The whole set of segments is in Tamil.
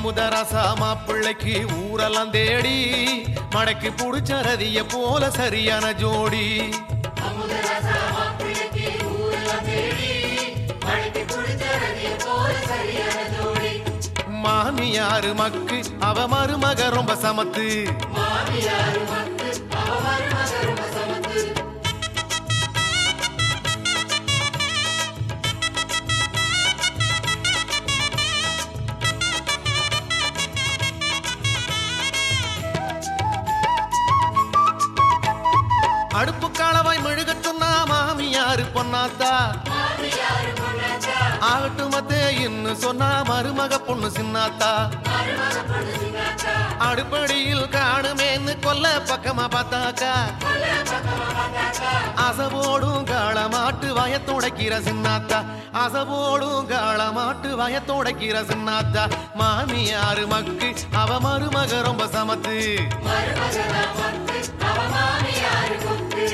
மமுதரசா மாப்பிள்ளைக்கு ஊரெல்லாம் தேடி மடக்கி புடிச்ச ரதிய போல சரியான ஜோடி அமுதராசா மாப்பிள்ளைக்கு ஊரெல்லாம் தேடி மழைக்கு குடிச்ச ரதிய போல சரியான ஜோடி மாமியாரு மக்கு அவ மருமக ரொம்ப சமத்து மாமியாரு மக்கு அவ மருமக ரொம்ப சமத்து அடுப்பு காலவாய் மெழுகச் சொன்னா மாமியாரு பொன்னாத்தா மாமியாரு பொண்ணாச்சா ஆகட்டும் மத்தே இன்னும் சொன்னா மருமக பொண்ணு சின்னாத்தா மருமக பொண்ணு சின்னாச்சா அடுப்படியில் காணுமேன்னு கொல்ல பக்கமா பார்த்தாக்கா கொல்ல பக்கமா பார்த்தாக்கா அசவோடும் காளமாட்டு வயத்தோடைக்கிற சின்னாத்தா அசவோடும் காளமாட்டு வயத்தோடைக்கிற சின்னாத்தா மாமியாரு மக்கு அவ மருமக ரொம்ப சமத்து மருமகனா மக்கு அவ மாமியாரு கொக்கு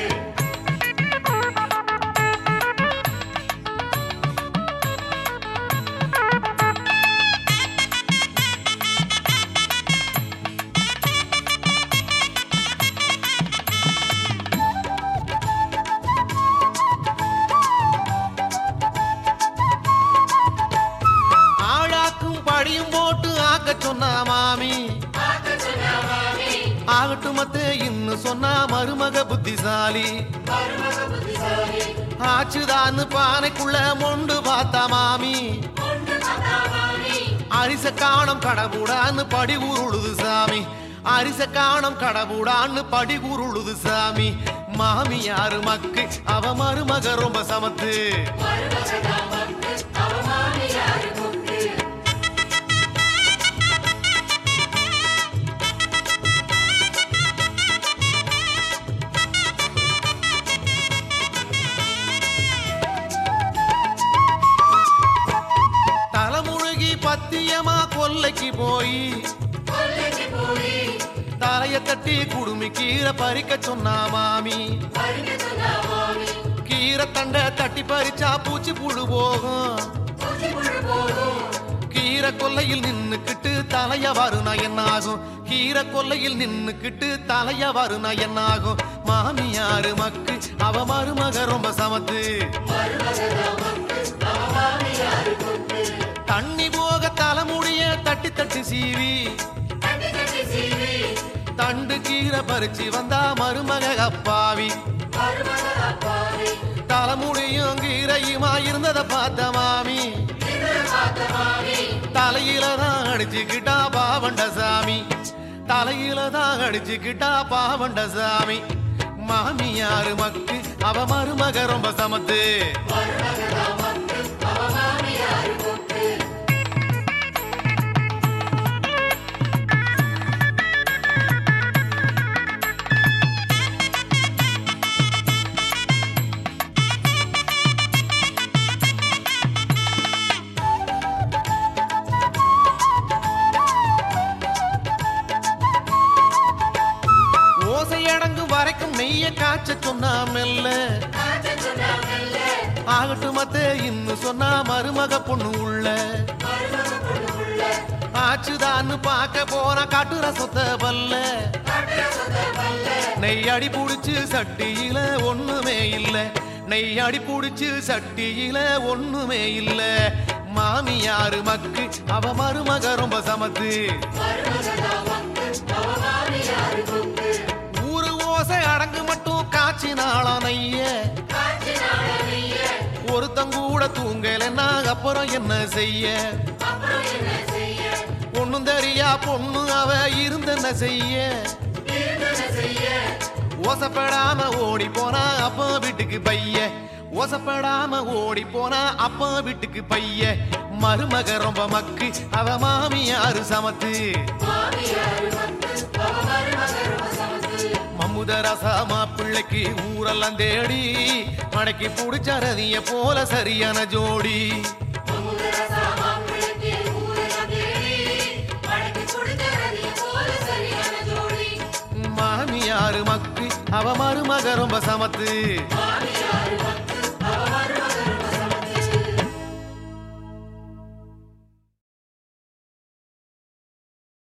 ஆழாக்கும் படியும் போட்டு ஆக்க சொன்னா மாமி ஆக்க சொன்னா மாமி ஆகட்டும் மத்தே இன்னும் சொன்னா மருமக புத்திசாலி மருமக புத்திசாலி ஆச்சுதான்னு பானைக்குள்ள மொண்டு பார்த்தா மாமி கொண்டு பார்த்தா மாமி அரிச காணம் கடவுடான்னு படி உருளுது சாமி அரிச காணம் கடவுடான்னு படி உருளுது சாமி மாமியாரு மக்கு அவ மருமக ரொம்ப சமத்து மருமகனா மக்கு அவ மாமியாரு கொக்கு தலைமுழுகி பத்தியமா கொல்லைக்கு போய் கொல்லைக்கு போய் தலைய தட்டி குடுமி கீரை பறிக்க சொன்னா மாமி பறிக்க சொன்னா மாமி கீரை தண்டை தட்டி பறிச்சா பூச்சி புழு போகும் பூச்சி புழு போகும் கீரை கொல்லையில் நின்னுக்கிட்டு தலைய வருனா என்னாகும் கீரை கொல்லையில் நின்னுக்கிட்டு தலைய வருனா என்னாகும் மாமியாரு மக்கு அவ மருமக ரொம்ப சமத்து மருமகனா மக்கு அவ மாமியாரு கொக்கு தண்ணி போக தலைமுடிய தட்டி தட்டி சீவி தட்டி தட்டி சீவி தண்டு கீரை பறிச்சு வந்தா மருமக அப்பாவி மருமக அப்பாவி தலைமுடியும் கீரையுமா இருந்ததை பார்த்த மாமி இன்று பார்த்த மாமி தலையில தான் அடிச்சுக்கிட்டா பாவண்ட சாமி தலையில தான் அடிச்சுக்கிட்டா பாவண்ட சாமி மாமியாரு மக்கு அவ மருமக ரொம்ப சமத்து மருமகனா மக்கு அவ மாமியாரு கொக்கு ஓசை அடங்கும் வரைக்கும் நெய்ய காய்ச்ச சொன்னா மெல்ல காய்ச்ச சொன்னா மெல்ல ஆகட்டும் மத்தே இன்னும் சொன்னா மருமக பொண்ணு உள்ள மருமக பொண்ணு உள்ள ஆச்சுதான்னு பார்க்க போனா காட்டுற சொத்த பல்ல கட்டுற சொந்த பல்ல நெய் அடி புடிச்சு சட்டியில ஒண்ணுமே இல்ல நெய் அடி புடிச்சு சட்டியில ஒண்ணுமே இல்ல மாமியாரு மக்கு அவ மருமக ரொம்ப சமத்து மருமகனா மக்கு அவ மாமியாரு கொக்கு ஊரு ஓசை அடங்கு மட்டும் காய்ச்சினாளா நெய்ய காய்ச்சினால நெய்ய ஒருத்தங்கூட தூங்கலைன்னா அப்புறம் என்ன செய்ய அப்புறம் என்ன செய்ய ஒண்ணும் தெரியா பொண்ணு அவ இருந்தென்ன செய்ய இருந்தன செய்ய ஓசப்படாம ஓடி போனா அப்பா வீட்டுக்கு பைய ஓசப்படாம ஓடி போனா அப்பா வீட்டுக்கு பைய மருமக ரொம்ப மக்கு அவ மாமியாரு சமத்து மாமியாரு மக்கு அவ மருமக ரொம்ப சமத்து மம்முதரசா மாப்பிள்ளைக்கு ஊரெல்லாம் தேடி மடக்கி புடிச்ச ரதிய போல சரியான ஜோடி அமுதரசா மாப்பிள்ளைக்கு ஊரெல்லாம் தேடி மடக்கி கொடுத்த ரதிய போல சரியான ஜோடி மாமியாரு மக்கு அவ மருமக ரொம்ப சமத்து மாமியாரு மக்கு